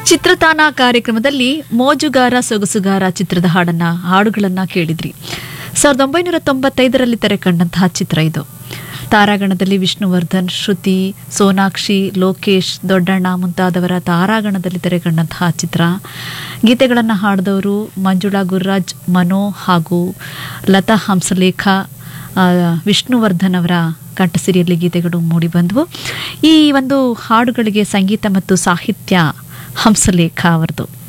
ಚಿತ್ರತಾನ ಕಾರ್ಯಕ್ರಮದಲ್ಲಿ ಮೋಜುಗಾರ ಸೊಗಸುಗಾರ ಚಿತ್ರದ ಹಾಡನ್ನ ಹಾಡುಗಳನ್ನ ಕೇಳಿದ್ರಿ ಸಾವಿರದ ಒಂಬೈನೂರ ತೊಂಬತ್ತೈದರಲ್ಲಿ ತೆರೆ ಕಂಡಂತಹ ಚಿತ್ರ ಇದು ತಾರಾಗಣದಲ್ಲಿ ವಿಷ್ಣುವರ್ಧನ್ ಶ್ರುತಿ ಸೋನಾಕ್ಷಿ ಲೋಕೇಶ್ ದೊಡ್ಡಣ್ಣ ಮುಂತಾದವರ ತಾರಾಗಣದಲ್ಲಿ ತೆರೆ ಕಂಡಂತಹ ಚಿತ್ರ ಗೀತೆಗಳನ್ನು ಹಾಡಿದವರು ಮಂಜುಳಾ ಗುರ್ರಾಜ್ ಮನೋ ಹಾಗೂ ಲತಾ ಹಂಸಲೇಖ ಆ, ವಿಷ್ಣುವರ್ಧನ್ ಅವರ ಕಂಠಸಿರಿಯಲ್ಲಿ ಗೀತೆಗಳು ಮೂಡಿಬಂದವು ಈ ಒಂದು ಹಾಡುಗಳಿಗೆ ಸಂಗೀತ ಮತ್ತು ಸಾಹಿತ್ಯ ಹಂಸಲೇಖ ಅವರದು